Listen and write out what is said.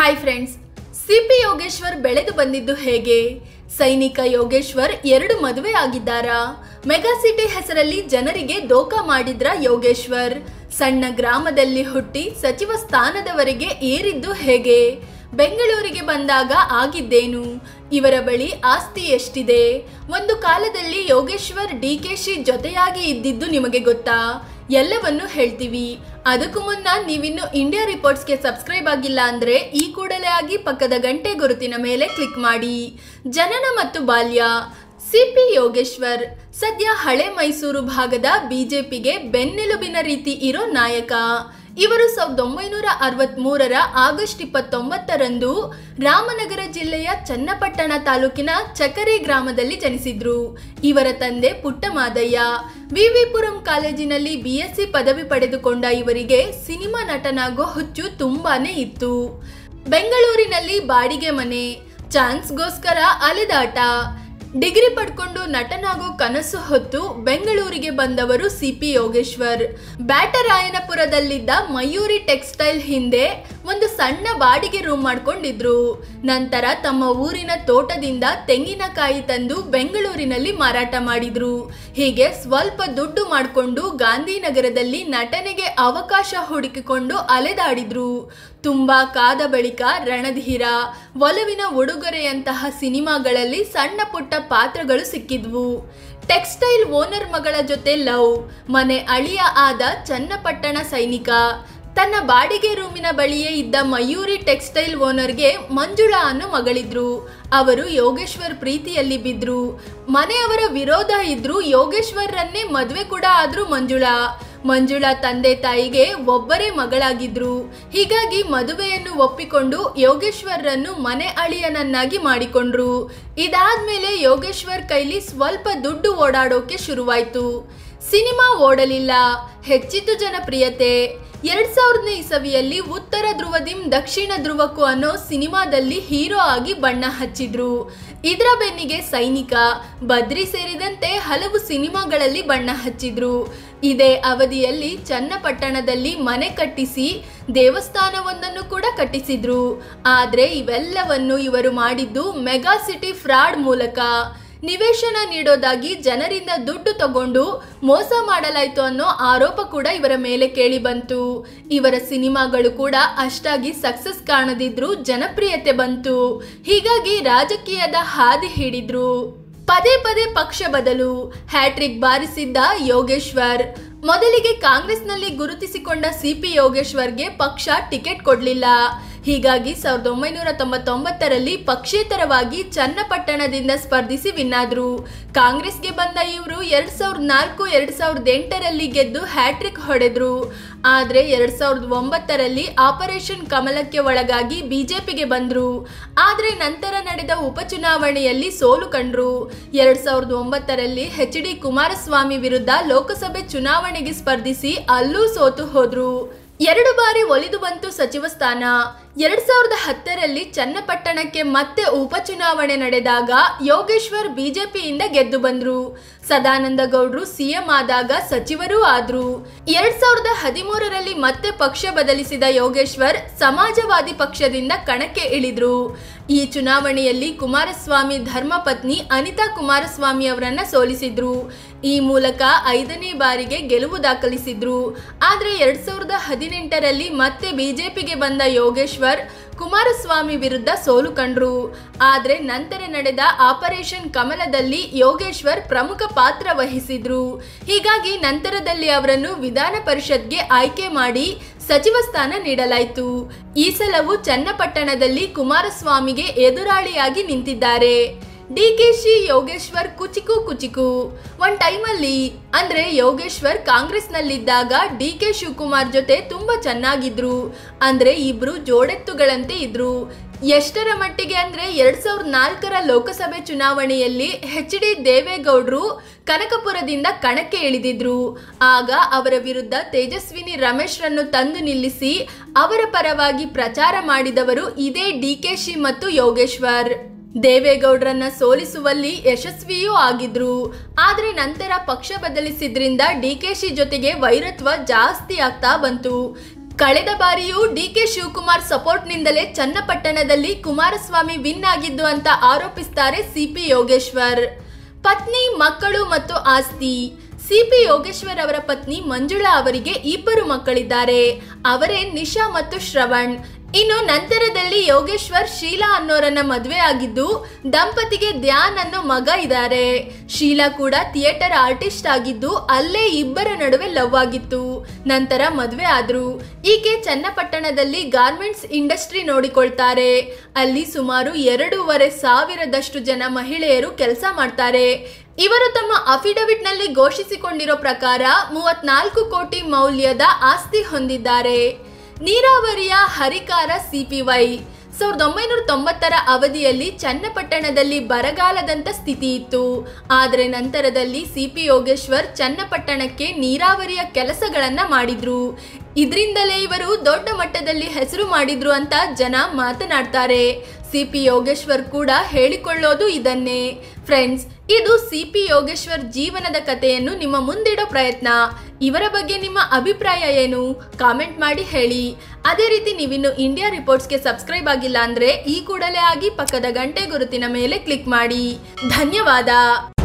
hi friends CP Yogeshwar ಬೆಳೆದು ಬಂದಿದ್ದು ಹೇಗೆ ಸೈನಿಕ ಯೋಗೇಶ್ವರ್ ಎರಡು ಮದುವೆ ಆಗಿದ್ದಾರಾ ಮೆಗಾ ಸಿಟಿ ಹೆಸರಲ್ಲಿ ಜನರಿಗೆ ದೋಖಾ ಮಾಡಿದ್ರ ಯೋಗೇಶ್ವರ್ ಸಣ್ಣ ಗ್ರಾಮದಲ್ಲಿ ಹುಟ್ಟಿ ಸಚಿವ ಸ್ಥಾನದವರೆಗೆ ಏರಿದ್ದು ಹೇಗೆ ಬೆಂಗಳೂರಿಗೆ ಬಂದಾಗ ಆಗಿದ್ದೇನು ಇವರ ಬಳಿ ಆಸ್ತಿ ಎಷ್ಟಿದೆ ಒಂದು ಕಾಲದಲ್ಲಿ ಯೋಗೇಶ್ವರ್ ಡಿಕೆಶಿ ಜೊತೆಯಾಗಿ ಇದ್ದಿದ್ದು ನಿಮಗೆ ಗೊತ್ತಾ ಎಲ್ಲವನ್ನು ಹೇಳ್ತೀವಿ ಅದಕ್ಕೂ ಮುನ್ನ ನೀವಿನ್ನು ಇಂಡಿಯಾ ರಿಪೋರ್ಟ್ಸ್ಗೆ ಸಬ್ಸ್ಕ್ರೈಬ್ ಆಗಿಲ್ಲ ಅಂದ್ರೆ ಈ ಕೂಡಲೇ ಆಗಿ ಪಕ್ಕದ ಗಂಟೆ ಗುರುತಿನ ಮೇಲೆ ಕ್ಲಿಕ್ ಮಾಡಿ ಜನನ ಮತ್ತು ಬಾಲ್ಯ ಸಿಪಿ ಯೋಗೇಶ್ವರ್ ಸದ್ಯ ಹಳೆ ಮೈಸೂರು ಭಾಗದ ಬಿಜೆಪಿಗೆ ಬೆನ್ನೆಲುಬಿನ ರೀತಿ ಇರೋ ನಾಯಕ ಇವರು ಸಾವಿರದ ಒಂಬೈನೂರ ಅರವತ್ತ್ ಮೂರರ ಆಗಸ್ಟ್ ಇಪ್ಪತ್ತೊಂಬತ್ತರಂದು ರಾಮನಗರ ಜಿಲ್ಲೆಯ ಚನ್ನಪಟ್ಟಣ ತಾಲೂಕಿನ ಚಕರೆ ಗ್ರಾಮದಲ್ಲಿ ಜನಿಸಿದ್ರು ಇವರ ತಂದೆ ಪುಟ್ಟಮಾದಯ್ಯ ವಿವಿಪುರಂ ಕಾಲೇಜಿನಲ್ಲಿ ಬಿಎಸ್ಸಿ ಪದವಿ ಪಡೆದುಕೊಂಡ ಇವರಿಗೆ ಸಿನಿಮಾ ನಟನಾಗೋ ಹುಚ್ಚು ತುಂಬಾನೇ ಇತ್ತು ಬೆಂಗಳೂರಿನಲ್ಲಿ ಬಾಡಿಗೆ ಮನೆ ಚಾನ್ಸ್ಗೋಸ್ಕರ ಅಲೆದಾಟ ಡಿಗ್ರಿ ಪಡ್ಕೊಂಡು ನಟನಾಗೋ ಕನಸು ಹೊತ್ತು ಬೆಂಗಳೂರಿಗೆ ಬಂದವರು ಸಿಪಿ ಯೋಗೇಶ್ವರ್ ಬ್ಯಾಟರಾಯನಪುರದಲ್ಲಿದ್ದ ಮಯೂರಿ ಟೆಕ್ಸ್ಟೈಲ್ ಹಿಂದೆ ಒಂದು ಸಣ್ಣ ಬಾಡಿಗೆ ರೂಮ್ ಮಾಡ್ಕೊಂಡಿದ್ರು ನಂತರ ತಮ್ಮ ಊರಿನ ತೋಟದಿಂದ ತೆಂಗಿನಕಾಯಿ ತಂದು ಬೆಂಗಳೂರಿನಲ್ಲಿ ಮಾರಾಟ ಮಾಡಿದ್ರು ಹೀಗೆ ಸ್ವಲ್ಪ ದುಡ್ಡು ಮಾಡಿಕೊಂಡು ಗಾಂಧಿನಗರದಲ್ಲಿ ನಟನೆಗೆ ಅವಕಾಶ ಹುಡುಕಿಕೊಂಡು ಅಲೆದಾಡಿದ್ರು ತುಂಬಾ ಕಾದ ಬಳಿಕ ರಣಧೀರ ಒಲವಿನ ಉಡುಗೊರೆಯಂತಹ ಸಿನಿಮಾಗಳಲ್ಲಿ ಸಣ್ಣ ಪುಟ್ಟ ಪಾತ್ರಗಳು ಸಿಕ್ಕಿದ್ವು ಟೆಕ್ಸ್ಟೈಲ್ ಓನರ್ ಮಗಳ ಜೊತೆ ಲವ್ ಮನೆ ಅಳಿಯ ಆದ ಚನ್ನಪಟ್ಟಣ ಸೈನಿಕ ತನ್ನ ಬಾಡಿಗೆ ರೂಮಿನ ಬಳಿಯೇ ಇದ್ದ ಮಯೂರಿ ಟೆಕ್ಸ್ಟೈಲ್ ಓನರ್ಗೆ ಮಂಜುಳಾ ಅನ್ನೋ ಮಗಳಿದ್ರು ಅವರು ಯೋಗೇಶ್ವರ್ ಪ್ರೀತಿಯಲ್ಲಿ ಬಿದ್ರು ಮನೆಯವರ ವಿರೋಧ ಇದ್ರು ಯೋಗೇಶ್ವರ್ರನ್ನೇ ಮದುವೆ ಕೂಡ ಆದ್ರು ಮಂಜುಳಾ ಮಂಜುಳಾ ತಂದೆ ತಾಯಿಗೆ ಒಬ್ಬರೇ ಮಗಳಾಗಿದ್ರು ಹೀಗಾಗಿ ಮದುವೆಯನ್ನು ಒಪ್ಪಿಕೊಂಡು ಯೋಗೇಶ್ವರ್ರನ್ನು ಮನೆ ಅಳಿಯನನ್ನಾಗಿ ಮಾಡಿಕೊಂಡ್ರು ಇದಾದ್ಮೇಲೆ ಯೋಗೇಶ್ವರ್ ಕೈಲಿ ಸ್ವಲ್ಪ ದುಡ್ಡು ಓಡಾಡೋಕೆ ಶುರುವಾಯ್ತು ಸಿನಿಮಾ ಓಡಲಿಲ್ಲ ಹೆಚ್ಚಿತು ಜನಪ್ರಿಯತೆ ಎರಡ್ ಸಾವಿರದ ಇಸವಿಯಲ್ಲಿ ಉತ್ತರ ಧ್ರುವದಿಂ ದಕ್ಷಿಣ ಧ್ರುವಕ್ಕೂ ಅನ್ನೋ ಸಿನಿಮಾದಲ್ಲಿ ಹೀರೋ ಆಗಿ ಬಣ್ಣ ಹಚ್ಚಿದ್ರು ಇದರ ಬೆನ್ನಿಗೆ ಸೈನಿಕ ಬದ್ರಿ ಸೇರಿದಂತೆ ಹಲವು ಸಿನಿಮಾಗಳಲ್ಲಿ ಬಣ್ಣ ಹಚ್ಚಿದ್ರು ಇದೇ ಅವಧಿಯಲ್ಲಿ ಚನ್ನಪಟ್ಟಣದಲ್ಲಿ ಮನೆ ಕಟ್ಟಿಸಿ ದೇವಸ್ಥಾನವೊಂದನ್ನು ಕೂಡ ಕಟ್ಟಿಸಿದ್ರು ಆದ್ರೆ ಇವೆಲ್ಲವನ್ನು ಇವರು ಮಾಡಿದ್ದು ಮೆಗಾ ಸಿಟಿ ಫ್ರಾಡ್ ಮೂಲಕ ನಿವೇಶನ ನೀಡೋದಾಗಿ ಜನರಿಂದ ದುಡ್ಡು ತಗೊಂಡು ಮೋಸ ಮಾಡಲಾಯ್ತು ಅನ್ನೋ ಆರೋಪ ಕೂಡ ಇವರ ಮೇಲೆ ಕೇಳಿ ಬಂತು ಇವರ ಸಿನಿಮಾಗಳು ಕೂಡ ಅಷ್ಟಾಗಿ ಸಕ್ಸಸ್ ಕಾಣದಿದ್ರು ಜನಪ್ರಿಯತೆ ಬಂತು ಹೀಗಾಗಿ ರಾಜಕೀಯದ ಹಾದಿ ಹಿಡಿದ್ರು ಪದೇ ಪದೇ ಪಕ್ಷ ಬದಲು ಹ್ಯಾಟ್ರಿಕ್ ಬಾರಿಸಿದ್ದ ಯೋಗೇಶ್ವರ್ ಮೊದಲಿಗೆ ಕಾಂಗ್ರೆಸ್ನಲ್ಲಿ ಗುರುತಿಸಿಕೊಂಡ ಸಿಪಿ ಯೋಗೇಶ್ವರ್ಗೆ ಪಕ್ಷ ಟಿಕೆಟ್ ಕೊಡಲಿಲ್ಲ ಹೀಗಾಗಿ ಸಾವಿರದ ಒಂಬೈನೂರ ತೊಂಬತ್ತೊಂಬತ್ತರಲ್ಲಿ ಪಕ್ಷೇತರವಾಗಿ ಚನ್ನಪಟ್ಟಣದಿಂದ ಸ್ಪರ್ಧಿಸಿ ವಿನ್ನಾದ್ರು ಕಾಂಗ್ರೆಸ್ಗೆ ಬಂದ ಇವರು ಎರಡ್ ಸಾವಿರದ ನಾಲ್ಕು ಎರಡ್ ಸಾವಿರದ ಎಂಟರಲ್ಲಿ ಗೆದ್ದು ಹ್ಯಾಟ್ರಿಕ್ ಹೊಡೆದ್ರು ಆದ್ರೆ ಎರಡ್ ಸಾವಿರದ ಒಂಬತ್ತರಲ್ಲಿ ಆಪರೇಷನ್ ಕಮಲಕ್ಕೆ ಒಳಗಾಗಿ ಬಿಜೆಪಿಗೆ ಬಂದ್ರು ಆದ್ರೆ ನಂತರ ನಡೆದ ಉಪಚುನಾವಣೆಯಲ್ಲಿ ಸೋಲು ಕಂಡ್ರು ಎರಡ್ ಸಾವಿರದ ಒಂಬತ್ತರಲ್ಲಿ ಎಚ್ ಡಿ ಕುಮಾರಸ್ವಾಮಿ ವಿರುದ್ಧ ಲೋಕಸಭೆ ಚುನಾವಣೆಗೆ ಸ್ಪರ್ಧಿಸಿ ಅಲ್ಲೂ ಸೋತು ಹೋದ್ರು ಎರಡು ಬಾರಿ ಒಲಿದು ಬಂತು ಸಚಿವ ಸ್ಥಾನ ಎರಡ್ ಸಾವಿರದ ಹತ್ತರಲ್ಲಿ ಚನ್ನಪಟ್ಟಣಕ್ಕೆ ಮತ್ತೆ ಉಪಚುನಾವಣೆ ನಡೆದಾಗ ಯೋಗೇಶ್ವರ್ ಬಿಜೆಪಿಯಿಂದ ಗೆದ್ದು ಬಂದ್ರು ಸದಾನಂದ ಗೌಡ್ರು ಸಿಎಂ ಆದಾಗ ಸಚಿವರೂ ಆದ್ರು ಎರಡ್ ಸಾವಿರದ ಹದಿಮೂರರಲ್ಲಿ ಮತ್ತೆ ಪಕ್ಷ ಬದಲಿಸಿದ ಯೋಗೇಶ್ವರ್ ಸಮಾಜವಾದಿ ಪಕ್ಷದಿಂದ ಕಣಕ್ಕೆ ಇಳಿದ್ರು ಈ ಚುನಾವಣೆಯಲ್ಲಿ ಕುಮಾರಸ್ವಾಮಿ ಧರ್ಮಪತ್ನಿ ಅನಿತಾ ಕುಮಾರಸ್ವಾಮಿ ಅವರನ್ನ ಸೋಲಿಸಿದ್ರು ಈ ಮೂಲಕ ಐದನೇ ಬಾರಿಗೆ ಗೆಲುವು ದಾಖಲಿಸಿದ್ರು ಆದ್ರೆ ಎರಡ್ ಸಾವಿರದ ಹದಿನೆಂಟರಲ್ಲಿ ಮತ್ತೆ ಬಿಜೆಪಿಗೆ ಬಂದ ಯೋಗೇಶ್ವರ್ ಕುಮಾರಸ್ವಾಮಿ ವಿರುದ್ಧ ಸೋಲು ಕಂಡ್ರು ಆದ್ರೆ ನಂತರ ನಡೆದ ಆಪರೇಷನ್ ಕಮಲದಲ್ಲಿ ಯೋಗೇಶ್ವರ್ ಪ್ರಮುಖ ಪಾತ್ರ ವಹಿಸಿದ್ರು ಹೀಗಾಗಿ ನಂತರದಲ್ಲಿ ಅವರನ್ನು ವಿಧಾನ ಪರಿಷತ್ಗೆ ಆಯ್ಕೆ ಮಾಡಿ ಸಚಿವ ಸ್ಥಾನ ನೀಡಲಾಯಿತು ಈ ಸಲವು ಚನ್ನಪಟ್ಟಣದಲ್ಲಿ ಕುಮಾರಸ್ವಾಮಿಗೆ ಎದುರಾಳಿಯಾಗಿ ನಿಂತಿದ್ದಾರೆ ಡಿಕೆಶಿ ಯೋಗೇಶ್ವರ್ ಕುಚಿಕು ಕುಚಿಕು ಒಂದ್ ಟೈಮಲ್ಲಿ ಅಂದ್ರೆ ಯೋಗೇಶ್ವರ್ ಕಾಂಗ್ರೆಸ್ನಲ್ಲಿದ್ದಾಗ ಡಿ ಕೆ ಶಿವಕುಮಾರ್ ಜೊತೆ ತುಂಬಾ ಚೆನ್ನಾಗಿದ್ರು ಅಂದ್ರೆ ಇಬ್ರು ಜೋಡೆತ್ತುಗಳಂತೆ ಇದ್ರು ಎಷ್ಟರ ಮಟ್ಟಿಗೆ ಅಂದ್ರೆ ಎರಡ್ ಸಾವಿರದ ನಾಲ್ಕರ ಲೋಕಸಭೆ ಚುನಾವಣೆಯಲ್ಲಿ ಎಚ್ ಡಿ ದೇವೇಗೌಡರು ಕನಕಪುರದಿಂದ ಕಣಕ್ಕೆ ಇಳಿದಿದ್ರು ಆಗ ಅವರ ವಿರುದ್ಧ ತೇಜಸ್ವಿನಿ ರಮೇಶ್ರನ್ನು ತಂದು ನಿಲ್ಲಿಸಿ ಅವರ ಪರವಾಗಿ ಪ್ರಚಾರ ಮಾಡಿದವರು ಇದೇ ಡಿಕೆಶಿ ಮತ್ತು ಯೋಗೇಶ್ವರ್ ದೇವೇಗೌಡರನ್ನ ಸೋಲಿಸುವಲ್ಲಿ ಯಶಸ್ವಿಯೂ ಆಗಿದ್ರು ಆದ್ರೆ ನಂತರ ಪಕ್ಷ ಬದಲಿಸಿದ್ರಿಂದ ಡಿಕೆಶಿ ಜೊತೆಗೆ ವೈರತ್ವ ಜಾಸ್ತಿ ಆಗ್ತಾ ಬಂತು ಕಳೆದ ಬಾರಿಯೂ ಡಿಕೆ ಶಿವಕುಮಾರ್ ಸಪೋರ್ಟ್ನಿಂದಲೇ ಚನ್ನಪಟ್ಟಣದಲ್ಲಿ ಕುಮಾರಸ್ವಾಮಿ ವಿನ್ ಆಗಿದ್ದು ಅಂತ ಆರೋಪಿಸ್ತಾರೆ ಸಿಪಿ ಯೋಗೇಶ್ವರ್ ಪತ್ನಿ ಮಕ್ಕಳು ಮತ್ತು ಆಸ್ತಿ ಸಿಪಿ ಯೋಗೇಶ್ವರ್ ಅವರ ಪತ್ನಿ ಮಂಜುಳಾ ಅವರಿಗೆ ಇಬ್ಬರು ಮಕ್ಕಳಿದ್ದಾರೆ ಅವರೇ ನಿಶಾ ಮತ್ತು ಶ್ರವಣ್ ಇನ್ನು ನಂತರದಲ್ಲಿ ಯೋಗೇಶ್ವರ್ ಶೀಲಾ ಅನ್ನೋರನ್ನ ಮದುವೆ ಆಗಿದ್ದು ದಂಪತಿಗೆ ಧ್ಯಾನ್ ಅನ್ನೋ ಮಗ ಇದ್ದಾರೆ ಶೀಲಾ ಕೂಡ ಥಿಯೇಟರ್ ಆರ್ಟಿಸ್ಟ್ ಆಗಿದ್ದು ಅಲ್ಲೇ ಇಬ್ಬರ ನಡುವೆ ಲವ್ ಆಗಿತ್ತು ನಂತರ ಮದುವೆ ಆದ್ರು ಈಕೆ ಚನ್ನಪಟ್ಟಣದಲ್ಲಿ ಗಾರ್ಮೆಂಟ್ಸ್ ಇಂಡಸ್ಟ್ರಿ ನೋಡಿಕೊಳ್ತಾರೆ ಅಲ್ಲಿ ಸುಮಾರು ಎರಡೂವರೆ ಸಾವಿರದಷ್ಟು ಜನ ಮಹಿಳೆಯರು ಕೆಲಸ ಮಾಡ್ತಾರೆ ಇವರು ತಮ್ಮ ಅಫಿಡವಿಟ್ ನಲ್ಲಿ ಘೋಷಿಸಿಕೊಂಡಿರೋ ಪ್ರಕಾರ ಮೂವತ್ನಾಲ್ಕು ಕೋಟಿ ಮೌಲ್ಯದ ಆಸ್ತಿ ಹೊಂದಿದ್ದಾರೆ ನೀರಾವರಿಯ ಹರಿಕಾರ ಸಿಪಿವೈ ಸಾವಿರದ ಒಂಬೈನೂರ ತೊಂಬತ್ತರ ಅವಧಿಯಲ್ಲಿ ಚನ್ನಪಟ್ಟಣದಲ್ಲಿ ಬರಗಾಲದಂತ ಸ್ಥಿತಿ ಇತ್ತು ಆದರೆ ನಂತರದಲ್ಲಿ ಸಿಪಿ ಯೋಗೇಶ್ವರ್ ಚನ್ನಪಟ್ಟಣಕ್ಕೆ ನೀರಾವರಿಯ ಕೆಲಸಗಳನ್ನ ಮಾಡಿದ್ರು ಇದರಿಂದಲೇ ಇವರು ದೊಡ್ಡ ಮಟ್ಟದಲ್ಲಿ ಹೆಸರು ಮಾಡಿದ್ರು ಅಂತ ಜನ ಮಾತನಾಡ್ತಾರೆ ಸಿಪಿ ಯೋಗೇಶ್ವರ್ ಕೂಡ ಹೇಳಿಕೊಳ್ಳೋದು ಇದನ್ನೇ ಫ್ರೆಂಡ್ಸ್ ಇದು ಸಿಪಿ ಯೋಗೇಶ್ವರ್ ಜೀವನದ ಕಥೆಯನ್ನು ನಿಮ್ಮ ಮುಂದಿಡೋ ಪ್ರಯತ್ನ ಇವರ ಬಗ್ಗೆ ನಿಮ್ಮ ಅಭಿಪ್ರಾಯ ಏನು ಕಾಮೆಂಟ್ ಮಾಡಿ ಹೇಳಿ ಅದೇ ರೀತಿ ನೀವಿನ್ನು ಇಂಡಿಯಾ ರಿಪೋರ್ಟ್ಸ್ಗೆ ಸಬ್ಸ್ಕ್ರೈಬ್ ಆಗಿಲ್ಲ ಅಂದ್ರೆ ಈ ಕೂಡಲೇ ಆಗಿ ಪಕ್ಕದ ಗಂಟೆ ಗುರುತಿನ ಮೇಲೆ ಕ್ಲಿಕ್ ಮಾಡಿ ಧನ್ಯವಾದ